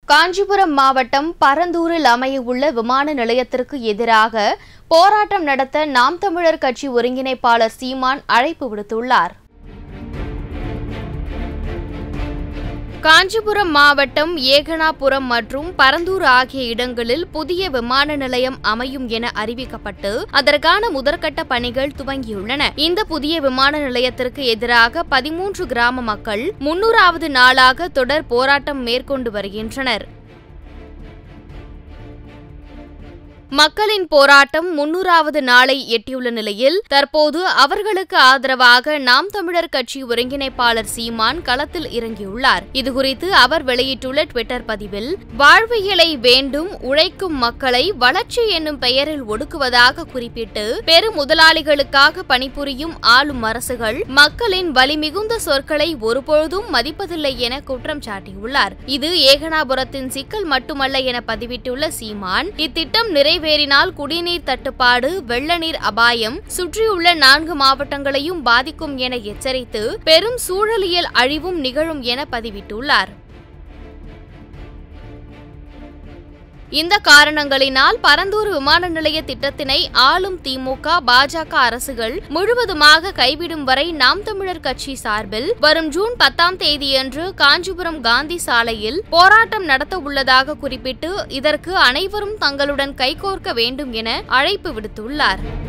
காஞ்சிபுரம் மாவட்டம் பரந்தூரில் அமையவுள்ள விமான நிலையத்திற்கு எதிராக போராட்டம் நடத்த நாம் தமிழர் கட்சி ஒருங்கிணைப்பாளர் சீமான் அழைப்பு விடுத்துள்ளார் காஞ்சிபுரம் மாவட்டம் ஏகனாபுரம் மற்றும் பரந்தூர் ஆகிய இடங்களில் புதிய விமான நிலையம் அமையும் என அறிவிக்கப்பட்டு அதற்கான முதற்கட்ட பணிகள் துவங்கியுள்ளன இந்த புதிய விமான நிலையத்திற்கு எதிராக பதிமூன்று கிராம மக்கள் முன்னூறாவது நாளாக தொடர் போராட்டம் மேற்கொண்டு வருகின்றனர் மக்களின் போராட்டம் முன்னூறாவது நாளை எட்டியுள்ள நிலையில் தற்போது அவர்களுக்கு ஆதரவாக நாம் தமிழர் கட்சி ஒருங்கிணைப்பாளர் சீமான் களத்தில் இறங்கியுள்ளார் இதுகுறித்து அவர் வெளியிட்டுள்ள ட்விட்டர் பதிவில் வாழ்வியலை வேண்டும் உழைக்கும் மக்களை வளர்ச்சி என்னும் பெயரில் ஒடுக்குவதாக குறிப்பிட்டு பெரு முதலாளிகளுக்காக பணிபுரியும் ஆளும் அரசுகள் மக்களின் வலிமிகுந்த சொற்களை ஒருபொழுதும் மதிப்பதில்லை என குற்றம் சாட்டியுள்ளார் இது ஏகனாபுரத்தின் சிக்கல் மட்டுமல்ல என பதிவிட்டுள்ள சீமான் இத்திட்டம் நிறைவேறினால் குடிநீர் தட்டுப்பாடு வெள்ள நீர் அபாயம் சுற்றியுள்ள நான்கு மாவட்டங்களையும் பாதிக்கும் என எச்சரித்து பெரும் சூழலியல் அழிவும் நிகழும் என பதிவிட்டுள்ளார் இந்த காரணங்களினால் பரந்தூர் விமான நிலைய திட்டத்தினை ஆளும் திமுக பாஜக அரசுகள் முழுவதுமாக கைவிடும் வரை நாம் தமிழர் கட்சி சார்பில் வரும் ஜூன் பத்தாம் தேதியன்று காஞ்சிபுரம் காந்தி சாலையில் போராட்டம் நடத்த உள்ளதாக குறிப்பிட்டு இதற்கு அனைவரும் தங்களுடன் கைகோர்க்க வேண்டும் என அழைப்பு விடுத்துள்ளார்